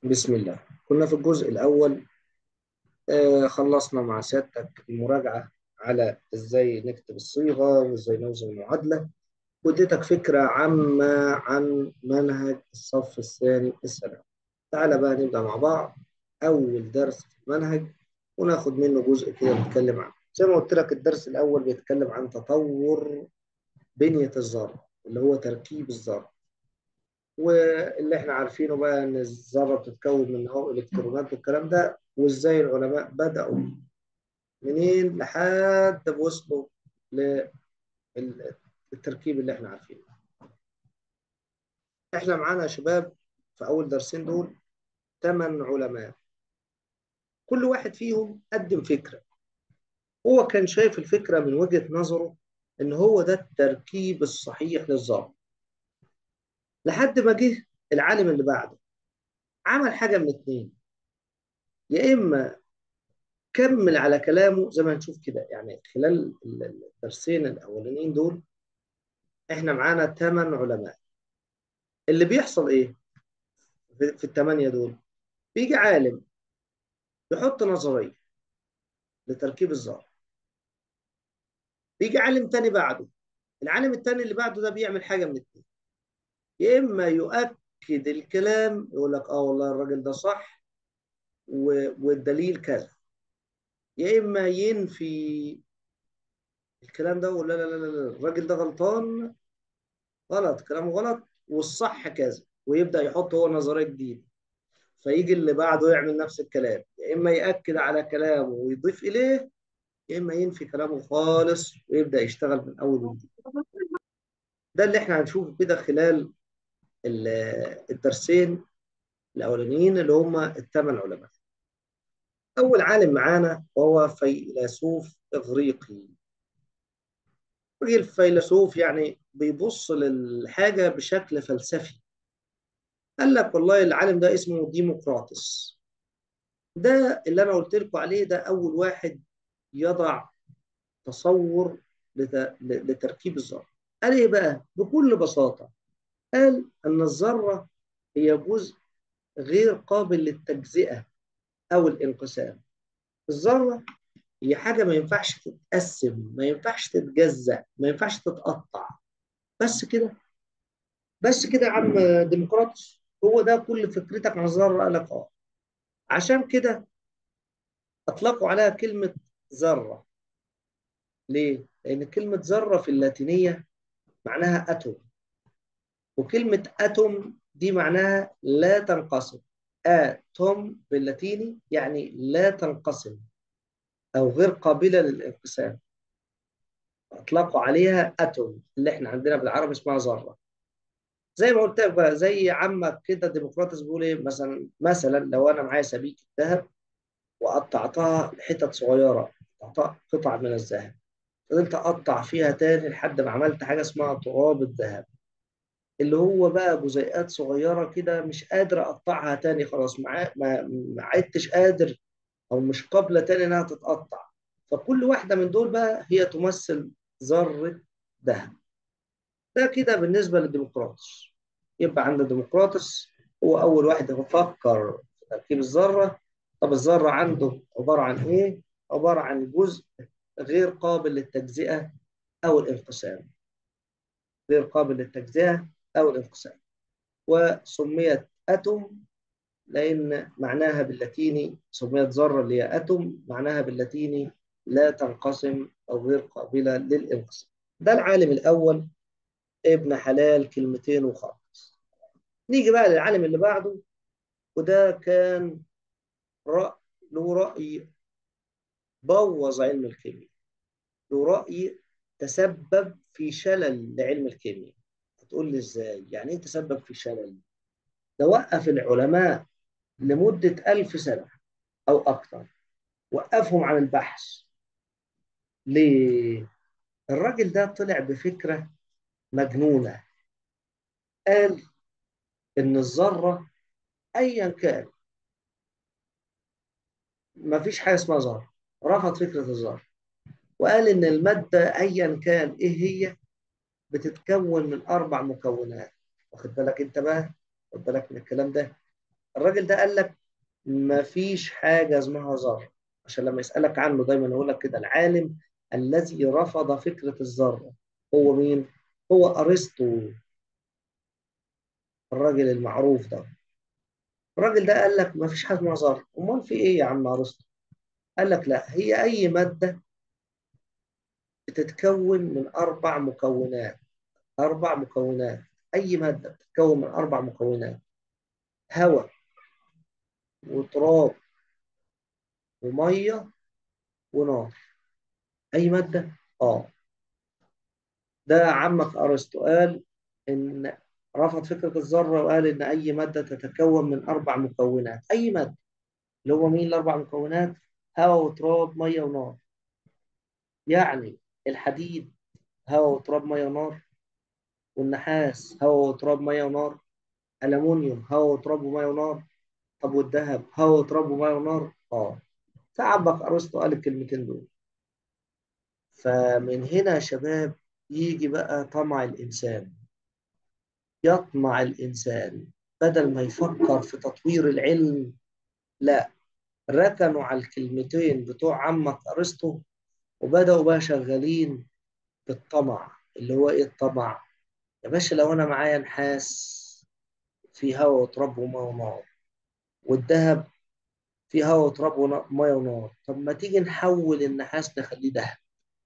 بسم الله كنا في الجزء الأول آه خلصنا مع سيادتك المراجعة على إزاي نكتب الصيغة وإزاي نوزن المعادلة واديتك فكرة عامة عن منهج الصف الثاني الثانوي تعالى بقى نبدأ مع بعض أول درس في المنهج وناخد منه جزء كده نتكلم عنه زي ما قلت لك الدرس الأول بيتكلم عن تطور بنية الذرة اللي هو تركيب الذرة واللي احنا عارفينه بقى ان الذره بتتكون من هواء الكترونات والكلام ده وازاي العلماء بداوا منين لحد ما وصلوا للتركيب اللي احنا عارفينه. احنا معانا يا شباب في اول درسين دول ثمان علماء كل واحد فيهم قدم فكره هو كان شايف الفكره من وجهه نظره ان هو ده التركيب الصحيح للذره لحد ما جه العالم اللي بعده عمل حاجة من اتنين يا إما كمل على كلامه زي ما هنشوف كده يعني خلال الدرسين الأولانيين دول إحنا معانا ثمان علماء اللي بيحصل إيه في الثمانية دول بيجي عالم يحط نظرية لتركيب الذرة بيجي عالم تاني بعده العالم التاني اللي بعده ده بيعمل حاجة من اتنين يا اما يؤكد الكلام يقول لك اه والله الراجل ده صح والدليل كذا يا اما ينفي الكلام ده ولا لا لا لا لا الراجل ده غلطان غلط كلامه غلط والصح كذا ويبدا يحط هو نظريه جديده فيجي اللي بعده يعمل نفس الكلام يا اما ياكد على كلامه ويضيف اليه يا اما ينفي كلامه خالص ويبدا يشتغل من اول وجديد ده اللي احنا هنشوفه كده خلال الدرسين الاولانيين اللي هم الثمان علماء. اول عالم معانا وهو فيلسوف اغريقي. الفيلسوف يعني بيبص للحاجه بشكل فلسفي. قال لك والله العالم ده اسمه ديمقراطس. ده اللي انا قلت لكم عليه ده اول واحد يضع تصور لتركيب الذره. قال ايه بقى؟ بكل بساطه قال أن الذرة هي جزء غير قابل للتجزئة أو الانقسام. الذرة هي حاجة ما ينفعش تتقسم، ما ينفعش تتجزأ، ما ينفعش تتقطع. بس كده. بس كده يا عم ديمقراطس هو ده كل فكرتك عن الذرة قال لك اه. عشان كده أطلقوا عليها كلمة ذرة. ليه؟ لأن كلمة ذرة في اللاتينية معناها أتوم. وكلمة أتوم دي معناها لا تنقسم أتوم باللاتيني يعني لا تنقسم أو غير قابلة للانقسام أطلقوا عليها أتوم اللي إحنا عندنا بالعربي اسمها ذرة زي ما قلت لك بقى زي عمك كده ديمقراطس بيقول إيه مثلا مثلا لو أنا معايا سبيكة ذهب وقطعتها لحتت صغيرة قطعتها قطع من الذهب فضلت أقطع فيها تاني لحد ما عملت حاجة اسمها تراب الذهب اللي هو بقى جزيئات صغيره كده مش قادر اقطعها تاني خلاص ما ما عدتش قادر او مش قابله تاني انها تتقطع فكل واحده من دول بقى هي تمثل ذره ذهب ده كده بالنسبه للديمقراطس يبقى عند الديمقراطس هو اول واحد يفكر في تركيب الذره طب الذره عنده عباره عن ايه عباره عن جزء غير قابل للتجزئه او الانقسام غير قابل للتجزئه أو الانقسام وسميت أتوم لأن معناها باللاتيني سميت ذرة اللي هي أتوم معناها باللاتيني لا تنقسم أو غير قابلة للانقسام ده العالم الأول ابن حلال كلمتين وخلاص نيجي بقى للعالم اللي بعده وده كان رأي له رأي بوظ علم الكيمياء له رأي تسبب في شلل لعلم الكيمياء تقول لي ازاي؟ يعني ايه تسبب في شلل؟ ده وقف العلماء لمدة ألف سنة أو أكثر وقفهم عن البحث ليه؟ الراجل ده طلع بفكرة مجنونة قال إن الذرة أيا كان ما فيش حاجة اسمها ذرة رفض فكرة الذرة وقال إن المادة أيا كان إيه هي بتتكون من اربع مكونات واخد بالك انت بقى خد بالك من الكلام ده الراجل ده قال لك ما فيش حاجة اسمها ذرة عشان لما يسألك عنه دايما يقول لك كده العالم الذي رفض فكرة الذرة هو مين؟ هو أرسطو الراجل المعروف ده الراجل ده قال لك ما فيش حاجة اسمها ذرة أمال في إيه يا عم أرسطو؟ قال لك لا هي أي مادة بتتكون من أربع مكونات أربع مكونات أي مادة بتتكون من أربع مكونات هواء وتراب ومية ونار أي مادة؟ آه ده عمك أرسطو قال إن رفض فكرة الذرة وقال إن أي مادة تتكون من أربع مكونات أي مادة اللي هو مين الأربع مكونات؟ هواء وتراب مية ونار يعني الحديد هواء وتراب مية ونار والنحاس هواء وتراب مية ونار ألمونيوم هواء وتراب ومية ونار طب والذهب هواء وتراب ومية ونار اه فعبك أرسطو قال الكلمتين دول فمن هنا يا شباب يجي بقى طمع الإنسان يطمع الإنسان بدل ما يفكر في تطوير العلم لا ركنوا على الكلمتين بتوع عمك أرسطو وبدأوا بقى شغالين بالطمع اللي هو إيه الطمع؟ يا باشا لو أنا معايا نحاس في هواء وتراب وماء ونار والذهب في هواء وتراب وماء ونار طب ما تيجي نحول النحاس نخليه ذهب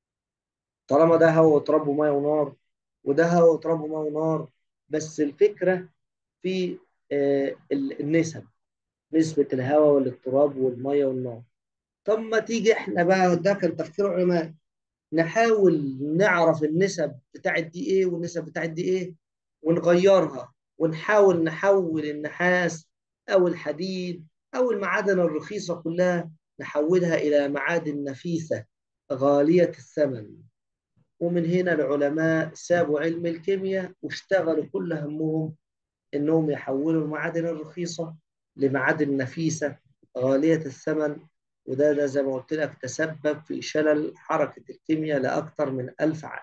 طالما ده هواء وتراب وماء ونار وده هواء وتراب وماء ونار بس الفكرة في آه النسب نسبة الهواء والاضطراب والمية والنار طب ما تيجي احنا بقى ده كان تفكير علماء نحاول نعرف النسب بتاعت دي ايه والنسب بتاعت دي ايه ونغيرها ونحاول نحول النحاس او الحديد او المعادن الرخيصة كلها نحولها الى معادن نفيسة غالية الثمن ومن هنا العلماء سابوا علم الكيمياء واشتغلوا كل همهم انهم يحولوا المعادن الرخيصة لمعادن نفيسة غالية الثمن وده ده زي ما قلت لك تسبب في شلل حركة الكيمياء لأكثر من ألف عام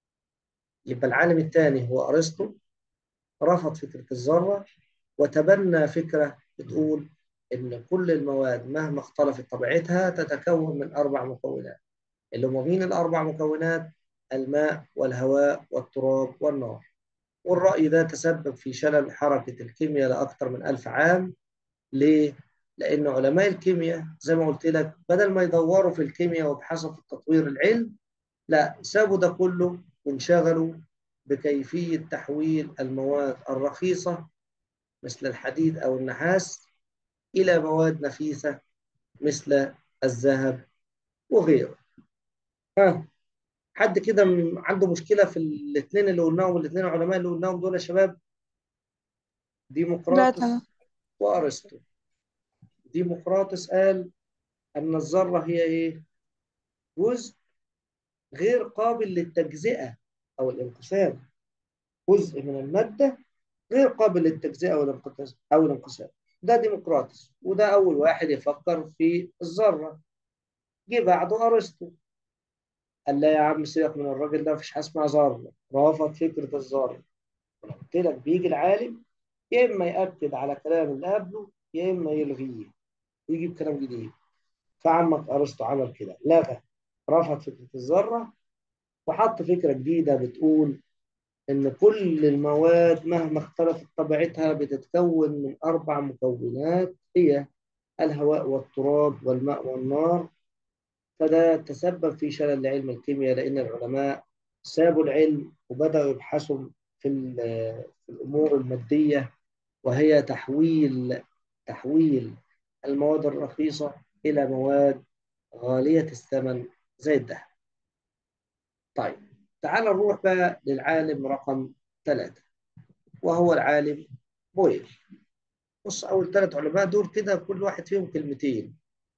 يبقى العالم الثاني هو أرسطو رفض فكرة الذرة وتبنى فكرة بتقول إن كل المواد مهما اختلفت طبيعتها تتكون من أربع مكونات اللي هم مين الأربع مكونات؟ الماء والهواء والتراب والنار والرأي ده تسبب في شلل حركة الكيمياء لأكثر من ألف عام ليه؟ لأن علماء الكيمياء زي ما قلت لك بدل ما يدوروا في الكيمياء ويبحثوا في تطوير العلم لا سابوا ده كله وانشغلوا بكيفية تحويل المواد الرخيصة مثل الحديد أو النحاس إلى مواد نفيسة مثل الذهب وغيره. ها حد كده عنده مشكلة في الاثنين اللي قلناهم الاثنين علماء اللي قلناهم دول يا شباب؟ ديمقراطس وأرسطو. ديمقراطس قال أن الذرة هي إيه؟ جزء غير قابل للتجزئة أو الانقسام جزء من المادة غير قابل للتجزئة أو الانقسام أو الانقسام ده ديمقراطس وده أول واحد يفكر في الذرة جه بعده أرسطو قال لا يا عم سيبك من الراجل ده مفيش حاجة اسمها ذرة رافض فكرة الذرة قلت لك بيجي العالم يا إما يأكد على كلام اللي قبله يا إما يلغيه ويجيب كلام جديد فعمك أرسطو عمل كده لغى رفض فكرة الذرة وحط فكرة جديدة بتقول إن كل المواد مهما اختلفت طبيعتها بتتكون من أربع مكونات هي الهواء والتراب والماء والنار فده تسبب في شلل لعلم الكيمياء لأن العلماء سابوا العلم وبدأوا يبحثوا في, في الأمور المادية وهي تحويل تحويل المواد الرخيصة إلى مواد غالية الثمن زي الذهب. طيب تعال نروح بقى للعالم رقم ثلاثة وهو العالم بويل. بص أول ثلاث علماء دول كده كل واحد فيهم كلمتين.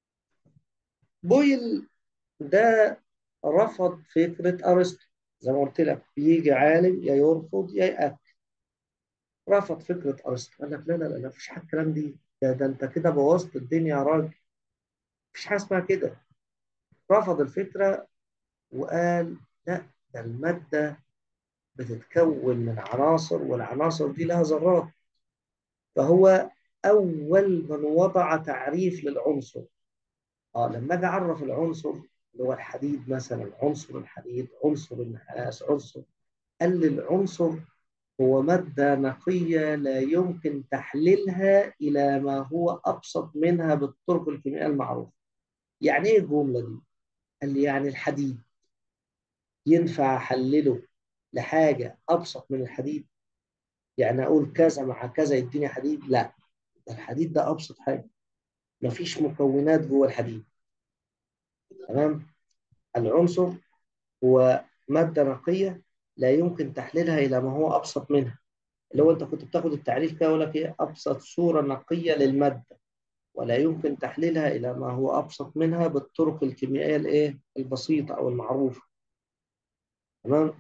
بويل ده رفض فكرة أرسطو زي ما قلت لك بيجي عالم يا يرفض يا يأكد. رفض فكرة أرسطو قال لك لا لا لا مفيش حاجة الكلام دي ده, ده أنت كده بوظت الدنيا يا راجل. مفيش حاجة اسمها كده. رفض الفكرة وقال لا ده المادة بتتكون من عناصر والعناصر دي لها ذرات فهو أول من وضع تعريف للعنصر اه لما اجي اعرف العنصر اللي هو الحديد مثلا عنصر الحديد عنصر النحاس عنصر قال لي العنصر هو مادة نقية لا يمكن تحليلها إلى ما هو أبسط منها بالطرق الكيميائية المعروفة. يعني إيه الجملة دي؟ قال لي يعني الحديد ينفع أحلله لحاجة أبسط من الحديد؟ يعني أقول كذا مع كذا يديني حديد؟ لا، ده الحديد ده أبسط حاجة. مفيش مكونات جوه الحديد. تمام؟ العنصر هو مادة نقية لا يمكن تحليلها إلى ما هو أبسط منها. اللي هو انت كنت بتاخد التعريف كده يقول لك ايه ابسط صوره نقيه للماده ولا يمكن تحليلها الى ما هو ابسط منها بالطرق الكيميائيه الايه البسيطه او المعروفه تمام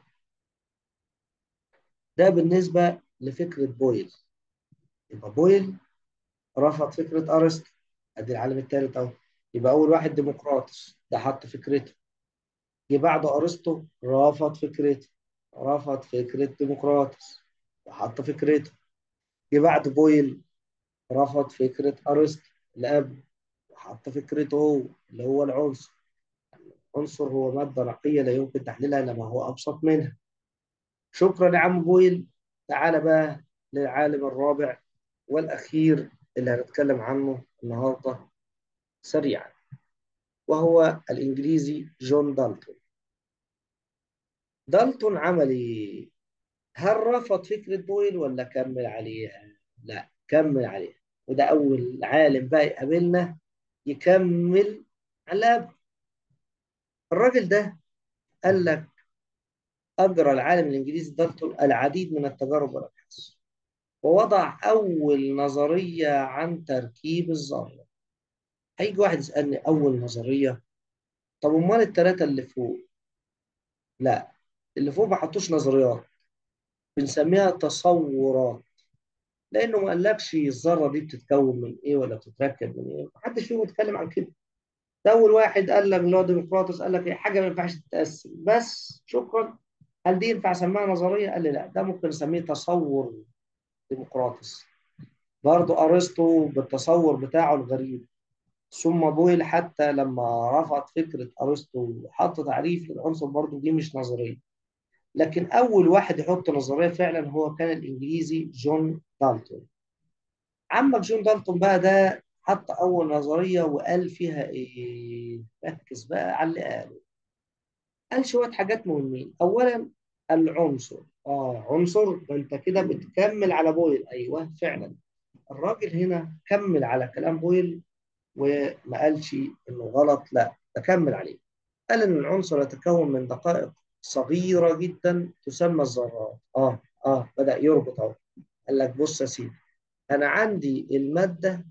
ده بالنسبه لفكره بويل يبقى بويل رفض فكره ارسطو ادي العالم الثالث اهو يبقى اول واحد ديمقراطس ده حط فكرته جه بعده ارسطو رفض فكرته رفض فكره ديمقراطس وحط فكرته جه بعد بويل رفض فكرة أرسطو اللي قبل وحط فكرته هو اللي هو العنصر العنصر هو مادة نقية لا يمكن تحليلها إلا ما هو أبسط منها شكرا يا عم بويل تعال بقى للعالم الرابع والأخير اللي هنتكلم عنه النهاردة سريعا وهو الإنجليزي جون دالتون دالتون عمل إيه؟ هل رفض فكرة بويل ولا كمل عليها؟ لا كمل عليها وده أول عالم بقى يقابلنا يكمل على الراجل ده قال لك أجرى العالم الإنجليزي دالتون العديد من التجارب والأبحاث ووضع أول نظرية عن تركيب الذرة هيجي واحد يسألني أول نظرية طب أمال الثلاثة اللي فوق؟ لا اللي فوق ما حطوش نظريات بنسميها تصورات لانه ما قالكش الذره دي بتتكون من ايه ولا بتتركب من ايه محدش فيهم اتكلم عن كده ده اول واحد قال لك اللي هو ديمقراطس قال لك هي حاجه ما ينفعش تتقسم بس شكرا هل دي ينفع اسميها نظريه قال لي لا ده ممكن نسميه تصور ديمقراطس برضه ارسطو بالتصور بتاعه الغريب ثم بويل حتى لما رفض فكره ارسطو وحط تعريف للعنصر برضه دي مش نظريه لكن أول واحد يحط نظرية فعلا هو كان الإنجليزي جون دالتون عمك جون دالتون بقى ده حط أول نظرية وقال فيها إيه ركز بقى على اللي قاله قال شوية حاجات مهمين أولا العنصر آه عنصر ده أنت كده بتكمل على بويل أيوه فعلا الراجل هنا كمل على كلام بويل وما قالش إنه غلط لا ده كمل عليه قال إن العنصر يتكون من دقائق صغيرة جدا تسمى الذرات اه اه بدأ يربط اهو قال لك بص يا سيدي انا عندي المادة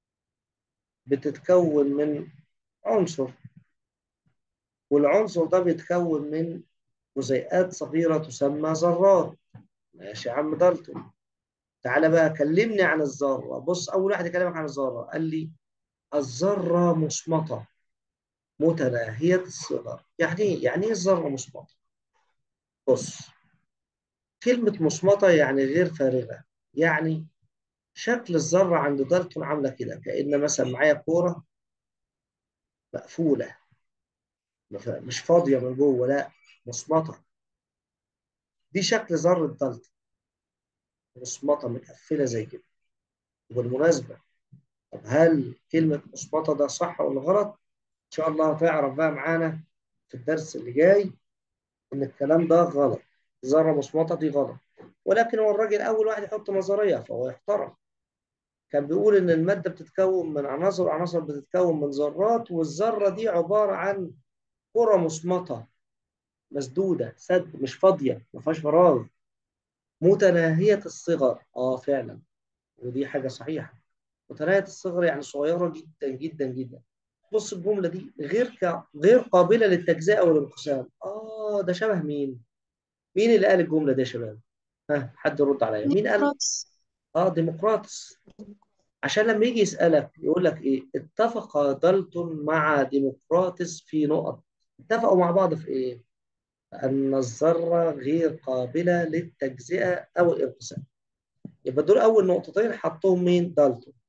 بتتكون من عنصر والعنصر ده بيتكون من جزيئات صغيرة تسمى ذرات ماشي يا عم دالتون تعالى بقى كلمني عن الذرة بص أول واحد يكلمك عن الذرة قال لي الذرة مصمتة متناهية الصغر يعني ايه؟ يعني ايه الذرة مصمتة؟ بص كلمة مصمتة يعني غير فارغة يعني شكل الذرة عند دالتون عاملة كده كأن مثلا معايا كورة مقفولة مش فاضية من جوه لا مصمتة دي شكل ذرة دالتون مصمتة متقفلة زي كده وبالمناسبة طب هل كلمة مصمتة ده صح ولا غلط؟ إن شاء الله هتعرف بقى معانا في الدرس اللي جاي إن الكلام ده غلط ذرة مصمتة دي غلط ولكن هو الراجل أول واحد يحط نظرية فهو يحترم كان بيقول إن المادة بتتكون من عناصر وعناصر بتتكون من ذرات والذرة دي عبارة عن كرة مصمتة مسدودة سد مش فاضية ما فيهاش فراغ متناهية الصغر اه فعلا ودي حاجة صحيحة متناهية الصغر يعني صغيرة جدا جدا جدا بص الجملة دي غير ك... غير قابلة للتجزئة والانقسام اه ده شبه مين؟ مين اللي قال الجملة دي يا شباب؟ ها حد يرد عليا مين قال؟ ديمقراطس اه ديمقراطس عشان لما يجي يسألك يقول لك ايه اتفق دالتون مع ديمقراطس في نقط اتفقوا مع بعض في ايه أن الذرة غير قابلة للتجزئة أو الانقسام يبقى دول أول نقطتين حطهم مين دالتون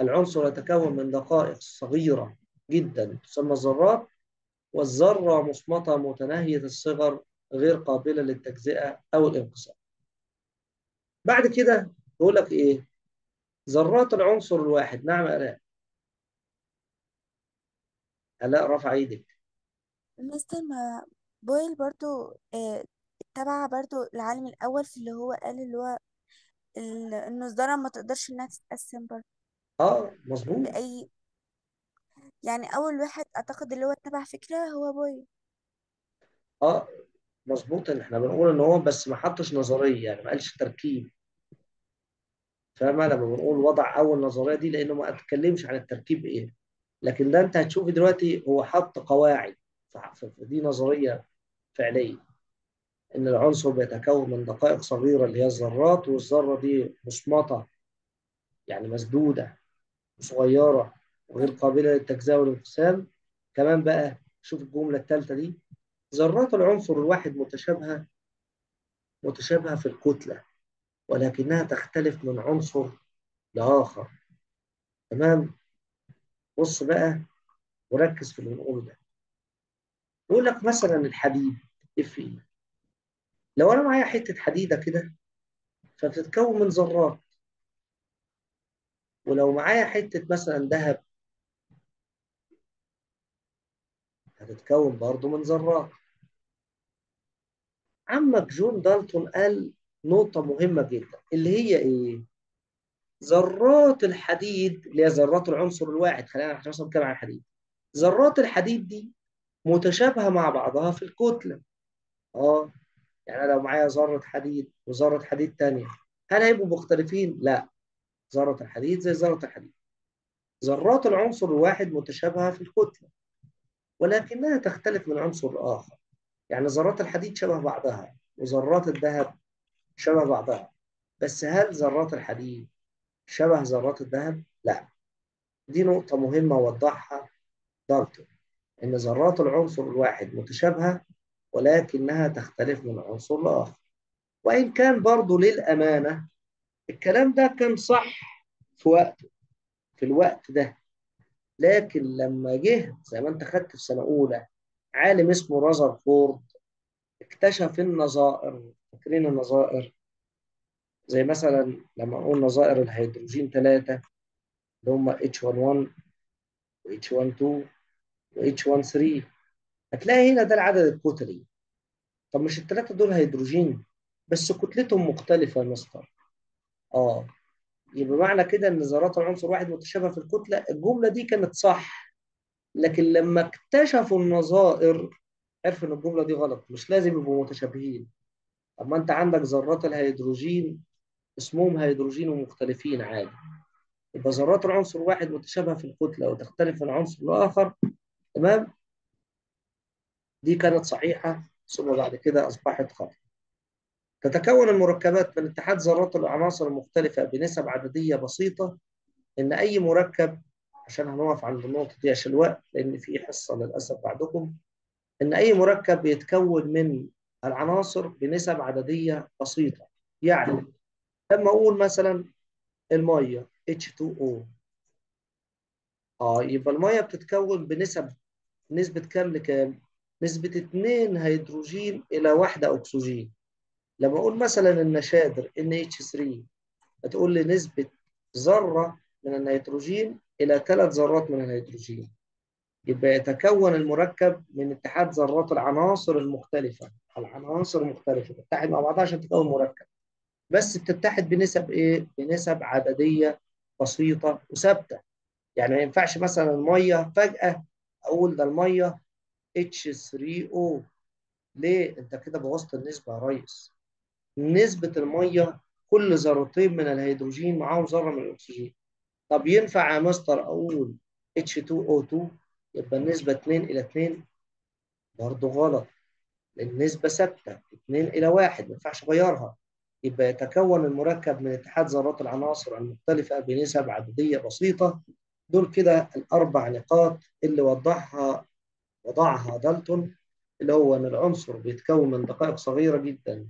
العنصر يتكون من دقائق صغيرة جدا تسمى الذرات والذرة مصمتة متناهية الصغر غير قابلة للتجزئة أو الانقسام بعد كده يقول لك إيه ذرات العنصر الواحد نعم يا آلاء آلاء رفع ايدك مستر ما بويل برضو آه، اتبع برضو العالم الأول في اللي هو قال اللي هو ال- إنه الذرة ما تقدرش إنها تتقسم برضو اه مظبوط لأي يعني أول واحد أعتقد اللي هو اتبع فكرة هو بويل اه مظبوط ان احنا بنقول ان هو بس ما حطش نظريه يعني ما قالش تركيب فاهمه لما بنقول تمام وضع اول نظريه دي لانه ما اتكلمش عن التركيب ايه لكن ده انت هتشوفي دلوقتي هو حط قواعد ف- ف- فدي نظريه فعليه ان العنصر بيتكون من دقائق صغيره اللي هي الذرات والذره دي مصمطه يعني مسدوده وصغيره وغير تمام قابله للتجزئه والانقسام كمان بقى شوف الجمله الثالثه دي ذرات العنصر الواحد متشابهه متشابهه في الكتله ولكنها تختلف من عنصر لآخر تمام بص بقى وركز في اللي بنقوله ده يقول لك مثلا الحديد اف اي لو انا معايا حته حديده كده فبتتكون من ذرات ولو معايا حته مثلا ذهب هتتكون برضه من ذرات عمك جون دالتون قال نقطه مهمه جدا اللي هي ايه ذرات الحديد اللي هي ذرات العنصر الواحد خلينا احنا مثلا نتكلم عن الحديد ذرات الحديد دي متشابهه مع بعضها في الكتله اه يعني أنا لو معايا ذرة حديد وذرة حديد تانية هل هيبقوا مختلفين؟ لا ذرة الحديد زي ذرة الحديد ذرات العنصر الواحد متشابهة في الكتلة ولكنها تختلف من عنصر لآخر يعني ذرات الحديد شبه بعضها وذرات الذهب شبه بعضها بس هل ذرات الحديد شبه ذرات الذهب؟ لا دي نقطة مهمة وضحها دالتون إن ذرات العنصر الواحد متشابهة ولكنها تختلف من عنصر لآخر وإن كان برضو للأمانة الكلام ده كان صح في وقته في الوقت ده لكن لما جه زي ما انت خدت في سنة أولى عالم اسمه رازرفورد اكتشف النظائر فاكرين النظائر زي مثلا لما نقول نظائر الهيدروجين ثلاثة اللي هم H11 و H12 و H13 هتلاقي هنا ده العدد الكتلي طب مش الثلاثة دول هيدروجين بس كتلتهم مختلفة يا مستر اه يبقى معنى كده ان ذرات العنصر واحد متشابهه في الكتله الجمله دي كانت صح لكن لما اكتشفوا النظائر عرفوا ان الجمله دي غلط مش لازم يبقوا متشابهين اما انت عندك ذرات الهيدروجين اسمهم هيدروجين ومختلفين عادي يبقى ذرات العنصر واحد متشابهه في الكتله وتختلف من عنصر لاخر تمام دي كانت صحيحه ثم بعد كده اصبحت خطأ تتكون المركبات من اتحاد ذرات العناصر المختلفه بنسب عدديه بسيطه ان اي مركب عشان هنقف عند النقطه دي عشان الوقت لان في حصه للاسف بعدكم ان اي مركب بيتكون من العناصر بنسب عدديه بسيطه يعني لما اقول مثلا الميه H2O اه يبقى الميه بتتكون بنسب نسبه كام لكام؟ نسبه 2 هيدروجين الى 1 اكسجين لما اقول مثلا النشادر NH3 هتقول لي نسبه ذره من النيتروجين الى ثلاث ذرات من الهيدروجين يبقى يتكون المركب من اتحاد ذرات العناصر المختلفة العناصر المختلفة تتحد مع بعضها عشان تكون مركب بس بتتحد بنسب ايه؟ بنسب عددية بسيطة وثابتة يعني ما ينفعش مثلا المية فجأة أقول ده المية H3O ليه؟ أنت كده بوظت النسبة يا ريس نسبة المية كل ذرتين من الهيدروجين معاهم ذرة من الأكسجين طب ينفع يا مستر أقول H2O2 يبقى النسبة 2 إلى 2 برضه غلط لأن النسبة ثابتة 2 إلى 1 ما ينفعش أغيرها يبقى يتكون المركب من اتحاد ذرات العناصر المختلفة بنسب عددية بسيطة دول كده الأربع نقاط اللي وضحها وضعها دالتون اللي هو إن العنصر بيتكون من دقائق صغيرة جدا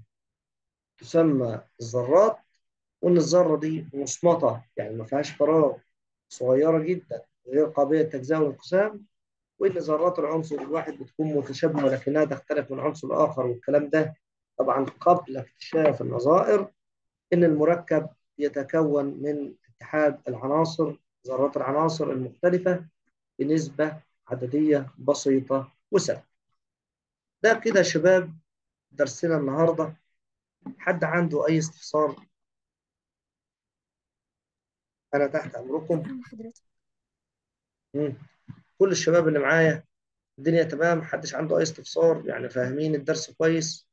تسمى الذرات وإن الذرة دي مصمتة يعني ما فيهاش فراغ صغيرة جدا غير قابلة للتجزئة والانقسام وإن ذرات العنصر الواحد بتكون متشابهة ولكنها تختلف من عنصر لآخر والكلام ده طبعا قبل اكتشاف النظائر إن المركب يتكون من اتحاد العناصر ذرات العناصر المختلفة بنسبة عددية بسيطة وسهلة ده كده يا شباب درسنا النهاردة حد عنده أي استفسار أنا تحت أمركم شكرا لحضرتك مم. كل الشباب اللي معايا الدنيا تمام محدش عنده أي استفسار يعني فاهمين الدرس كويس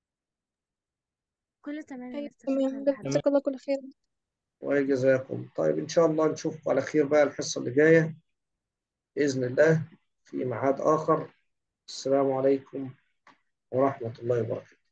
كله تمام يا أيوة مستر شكرا تمام لحضرتك جزاك الله كل خير وجزاكم طيب إن شاء الله نشوفكم على خير بقى الحصة اللي جاية بإذن الله في ميعاد آخر السلام عليكم ورحمة الله وبركاته